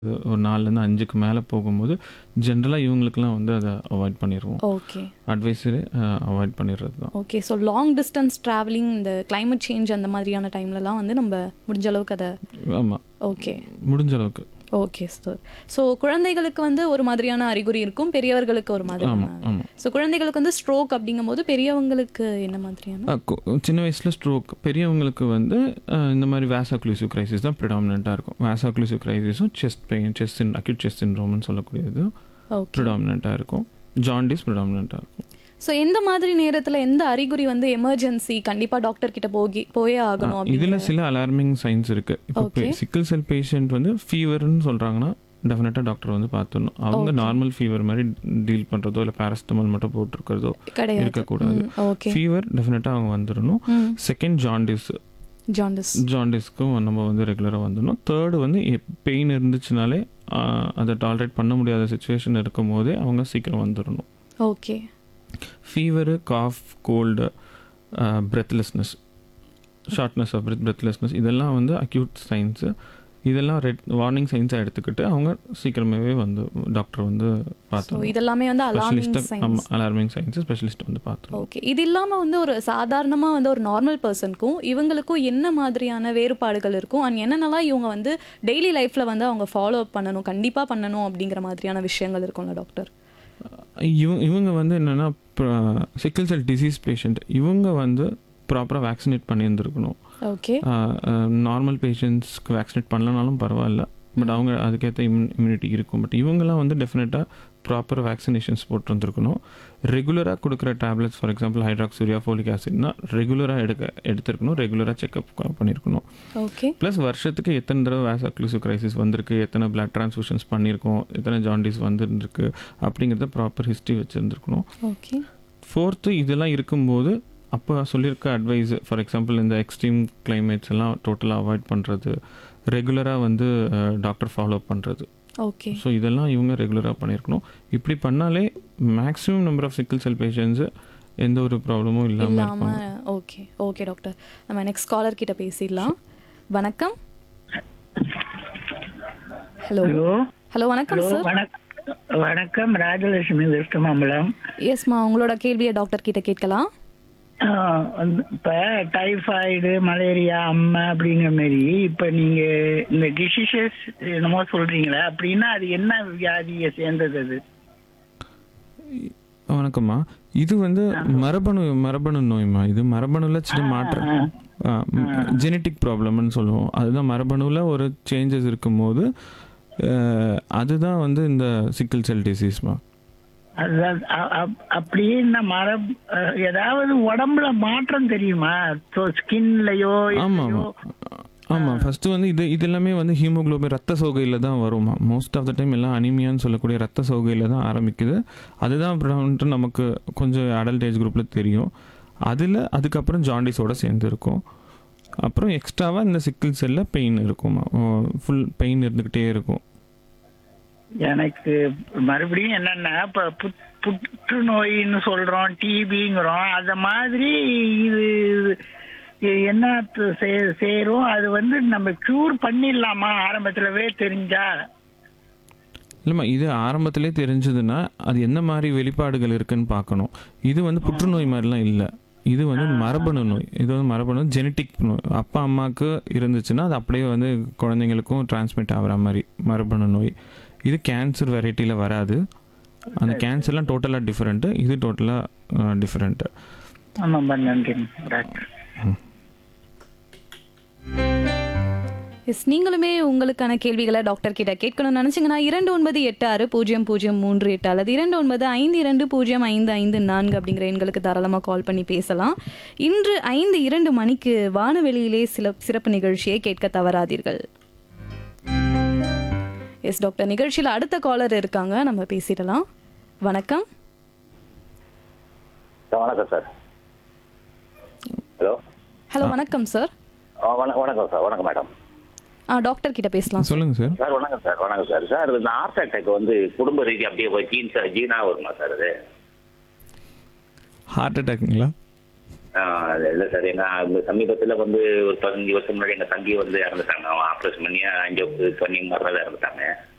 ஒரு நாலுலேருந்து அஞ்சுக்கு மேலே போகும்போது ஜென்ரலாக இவங்களுக்குலாம் வந்து அதை அவாய்ட் பண்ணிடுவோம் ஓகே அட்வைஸரு அவாய்ட் பண்ணிடுறது தான் okay so long distance travelling இந்த climate சேஞ்ச் அந்த மாதிரியான டைம்லலாம் வந்து நம்ம முடிஞ்ச அளவுக்கு அதை ஆமாம் ஓகே முடிஞ்ச அளவுக்கு ஓகே சார் ஸோ குழந்தைகளுக்கு வந்து ஒரு மாதிரியான அறிகுறி இருக்கும் பெரியவர்களுக்கு ஒரு மாதிரியான ஆமாம் ஆமாம் ஸோ குழந்தைகளுக்கு வந்து ஸ்ட்ரோக் அப்படிங்கும்போது பெரியவங்களுக்கு என்ன மாதிரியான அஹ் கு- சின்ன வயசில் ஸ்ட்ரோக் பெரியவங்களுக்கு வந்து அஹ், இந்த மாதிரி வேசாக்ளூசிவ் கிரைசிஸ் தான் ப்ரிடாமினண்ட்டாக இருக்கும் வேசாக்ளூசிவ் கிரைசிஸும் chest pain chest acute chest சின்ரோம்னு சொல்லக்கூடியது ஓகே ப்ரிடாமினண்ட்டாக இருக்கும் ஜாண்டிஸ் ப்ரிடாமினண்ட்டாக இருக்கும் ஸோ எந்த மாதிரி நேரத்தில் எந்த அறிகுறி வந்து எமர்ஜென்சி கண்டிப்பாக டாக்டர் கிட்ட போகி போயே ஆகணும் இதில் அப்படிங்கிற சில அலார்மிங் சைன்ஸ் இருக்குது இப்போ Okay. சிக்கிள் செல் பேஷண்ட் வந்து ஃபீவர்னு சொல்கிறாங்கன்னா டெஃபினட்டாக டாக்டர் வந்து பார்த்துடணும் அவங்க Okay. நார்மல் ஃபீவர் மாதிரி டீல் பண்ணுறதோ இல்லை பேரஸ்டமால் மட்டும் போட்டிருக்கிறதோ கிடையாது இருக்கக்கூடாது ஓகே ஃபீவர் டெஃபினட்டாக அவங்க வந்துடணும் ம் செகண்ட் ஜாண்டிஸ் ஜாண்டிஸ் ஜாண்டிஸ்க்கும் நம்ம வந்து ரெகுலராக வந்துடணும் தேர்டு வந்து பெயின் இருந்துச்சுனாலே ஆஹ், அதை டாலரேட் பண்ண முடியாத சுச்சுவேஷன் இருக்கும் போதே அவங்க சீக்கிரம் வந்துடணும் okay fever cough cold breathlessness shortness of breath breathlessness இதெல்லாம் வந்து அக்யூட் சைன்ஸு இதெல்லாம் ரெட் வார்னிங் சைன்ஸாக எடுத்துக்கிட்டு அவங்க சீக்கிரமாகவே வந்து டாக்டர் வந்து ஸோ பார்த்தோம் இதெல்லாமே வந்து அலார்மிங் ஸ்பெஷலிஸ்ட்டை சைன்ஸ் ஆமாம் அலார்மிங் சைன்ஸு ஸ்பெஷலிஸ்ட் வந்து பார்த்தோம் ஓகே இது இல்லாமல் வந்து ஒரு சாதாரணமாக வந்து ஒரு நார்மல் பர்சனுக்கும் இவங்களுக்கும் என்ன மாதிரியான வேறுபாடுகள் இருக்கும் அண்ட் என்னென்னலாம் இவங்க வந்து டெய்லி லைஃப்பில் வந்து அவங்க ஃபாலோ அப் பண்ணணும் கண்டிப்பாக பண்ணணும் அப்படிங்கிற மாதிரியான விஷயங்கள் இருக்கும்ல டாக்டர் இவங்க இவங்க வந்து என்னென்னா சிக்கிள் செல் டிசீஸ் பேஷண்ட் இவங்க வந்து ப்ராப்பராக வேக்சினேட் பண்ணியிருந்துருக்கணும் ஓகே நார்மல் பேஷண்ட்ஸ்க்கு வேக்சினேட் பண்ணலனாலும் பரவாயில்ல பட் அவங்க அதுக்கேற்ற இம்யூ இம்யூனிட்டி இருக்கும் பட் இவங்கெல்லாம் வந்து டெஃபினட்டாக ப்ராப்பர் வேக்சினேஷன்ஸ் போட்டு வந்திருக்கணும் ரெகுலராக கொடுக்குற tablets for example hydroxyurea folic ஆசிட்னா ரெகுலராக எடுக்க எடுத்திருக்கணும் ரெகுலராக செக்அப் பண்ணியிருக்கணும் ஓகே ப்ளஸ் வருஷத்துக்கு எத்தனை தடவை வேசாக்ளூசிவ் கிரைசிஸ் வந்திருக்கு எத்தனை பிளட் ட்ரான்ஸ்ஃபியூஷன்ஸ் பண்ணியிருக்கோம் எத்தனை ஜாண்டிஸ் வந்துருக்கு அப்படிங்கிறத ப்ராப்பர் ஹிஸ்ட்ரி வச்சுருந்துருக்கணும் ஓகே ஃபோர்த்து இதெல்லாம் இருக்கும்போது அப்போ சொல்லியிருக்க அட்வைஸ் ஃபார் எக்ஸாம்பிள் இந்த எக்ஸ்ட்ரீம் கிளைமேட்ஸ் எல்லாம் டோட்டலாக அவாய்ட் பண்ணுறது ரெகுலராக வந்து டாக்டர் ஃபாலோ பண்ணுறது ஓகே ஸோ இதெல்லாம் இவங்க ரெகுலராக பண்ணியிருக்கணும் இப்படி பண்ணாலே maximum number of sickle cell patients எந்த ஒரு ப்ராப்ளமும் இல்லாமல் இருப்பாங்க இல்லாமல் ஓகே ஓகே டாக்டர் நம்ம நெக்ஸ்ட் காலர் கிட்ட பேசிடலாம் வணக்கம் ஹலோ ஹலோ ஹலோ வணக்கம் ஹலோ சார் வணக்கம் வணக்கம் ராஜலட்சுமி வெஸ்ட் மாம்பலம் எஸ்மா உங்களோட கேள்வியை டாக்டர் கிட்ட கேட்கலாம் ஆஹ் வந்து இப்ப டைஃபாய்டு மலேரியா அம்மை அப்படிங்கிற மாதிரி இப்ப நீங்க இந்த டிசீசஸ் என்னமோ சொல்றீங்களா அப்படின்னா அது என்ன வியாதியை சேர்ந்தது அது வணக்கம்மா இது வந்து மரபணு மரபணு நோய்மா இது மரபணுல சின்ன மாற்றம் ஜெனட்டிக் ப்ராப்ளம்னு சொல்லுவோம் அதுதான் மரபணுவில் ஒரு சேஞ்சஸ் இருக்கும்போது அஹ், அதுதான் வந்து இந்த சிக்கிள் செல் டிசீஸ்மா அதுதான் அ- அ- அப்படின்னா மரபு அஹ், ஏதாவது உடம்புல மாற்றம் தெரியுமா ஸ்கின்லயோ ஆமாம் ஆமாம் ஆமாம் ஃபஸ்ட்டு வந்து இது இது எல்லாமே வந்து ஹீமோகுளோபின் ரத்த சோகையில் தான் வருமா மோஸ்ட் ஆஃப் த டைம் எல்லாம் அனிமியான்னு சொல்லக்கூடிய ரத்த சோகையில் தான் ஆரம்பிக்குது அதுதான் அப்புறம் நமக்கு கொஞ்சம் அடல்ட் ஏஜ் குரூப்பில் தெரியும் அதில் அதுக்கப்புறம் ஜாண்டிஸோட சேர்ந்து இருக்கும் அப்புறம் எக்ஸ்ட்ராவாக இந்த சிக்கிள் செல்லில் பெயின் இருக்குமா ஃபுல் பெயின் இருந்துக்கிட்டே இருக்கும் எனக்கு மறுபடியும் என்னன்னா இப்ப புத்- புற்றுநோயின்னு சொல்றோம் டிபிங்கிறோம் அந்த மாதிரி இது இது என்ன து- சே- சேரும் அது வந்து நம்ம க்யூர் பண்ணிடலாமா ஆரம்பத்திலவே தெரிஞ்சா இல்லைம்மா இது ஆரம்பத்திலே தெரிஞ்சதுன்னா அது என்ன மாதிரி வெளிப்பாடுகள் இருக்குன்னு பார்க்கணும் இது வந்து புற்றுநோய் மாதிரிலாம் இல்லை இது வந்து மரபணு நோய் இது வந்து மரபணு ஜெனட்டிக் நோய் அப்பா அம்மாவுக்கு இருந்துச்சுன்னா அது அப்படியே வந்து குழந்தைங்களுக்கும் டிரான்ஸ்மிட் ஆகிற மாதிரி மரபணு நோய் இது கேன்சர் வெரைட்டியில் வராது அந்த கேன்சர்லாம் டோட்டலாக டிஃப்ரெண்ட்டு இது டோட்டலாக டிஃப்ரெண்ட்டு ரொம்ப நன்றி டாக்டர் எஸ் நீங்களுமே உங்களுக்கான கேள்விகளை டாக்டர் கிட்ட கேட்கணும்னு நினைச்சீங்கன்னா இரண்டு ஒன்பது எட்டு ஆறு பூஜ்ஜியம் பூஜ்ஜியம் மூன்று எட்டு அல்லது இரண்டு ஒன்பது ஐந்து இரண்டு பூஜ்ஜியம் ஐந்து ஐந்து நான்கு அப்படிங்கிற எண்களுக்கு தாராளமாக கால் பண்ணி பேசலாம் இன்று ஐந்து இரண்டு மணிக்கு வானவெளியிலே சில சிறப்பு நிகழ்ச்சியை கேட்க தவறாதீர்கள் எஸ் டாக்டர் நிகழ்ச்சியில் அடுத்த காலர் இருக்காங்க நம்ம பேசிடலாம் வணக்கம் சார் வணக்கம் சார் ஹலோ ஹலோ வணக்கம் சார் ஆ, வண- வணக்கம் சார் வணக்கம் மேடம் ஆ டாக்டர் கிட்ட பேசலாம் சார் சொல்லுங்கள் சார் சார் வணக்கம் சார் வணக்கம் சார் சார் இந்த ஹார்ட் அட்டாக் வந்து குடும்ப ரீதி அப்படியே போய் ஜீன் சார் ஜீனாக வருமா சார் அது ஹார்ட் அட்டாக்குங்களா ஆ, அது இல்லை சார் எங்கள் சமீபத்தில் வந்து ஒரு பதினஞ்சு வருஷம் முன்னாடி எங்கள் தம்பி வந்து இறந்துட்டாங்க அவன் ஆப்ரேஷன் பண்ணி அஞ்சு பண்ணி மரணம் இறந்துட்டாங்க